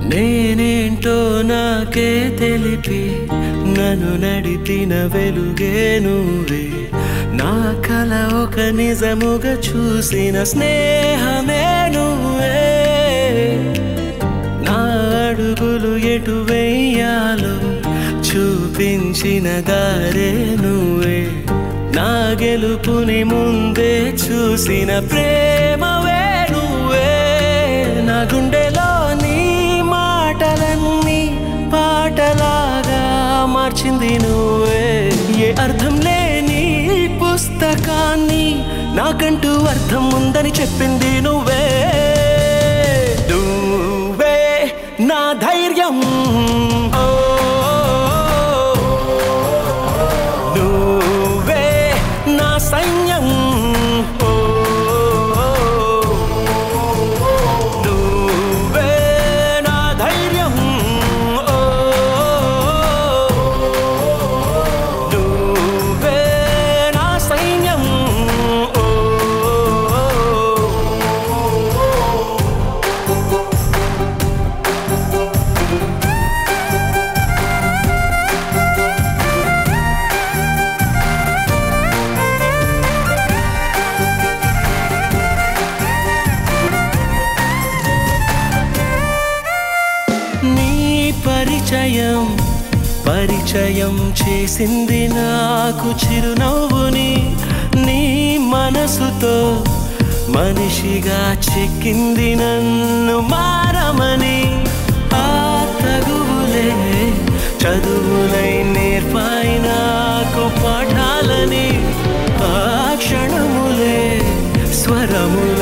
నేనేంటో నాకే తెలిపి నన్ను నడిపిన వెలుగే నువ్వే నా కల ఒక నిజముగా చూసిన స్నేహమే నువ్వే నా అడుగులు ఎటు వెయ్యాలో చూపించిన దారే నువ్వే నా గెలుపుని ముందే చూసిన ప్రేమవే నువ్వే నా గుండెలో నీ మాటలన్నీ పాటలాగా మార్చింది నువ్వే ఏ అర్థం లేని పుస్తకాన్ని నాకంటూ అర్థం ఉందని చెప్పింది నువ్వే నువ్వే నా ధైర్యం ఓ, నువ్వే నా సైన్యం ఓ, నువ్వే నా ధైర్యం ఓ, నువ్వే నా సైన్యం ఓ నీ పరిచయం పరిచయం చేసింది నాకు చిరునవ్వుని నీ మనసుతో మనిషిగా చెక్కింది నన్ను మారమని ఆ తగువులే చదువులై నేర్పాయి నాకు పాఠాలని ఆ క్షణములే స్వరములై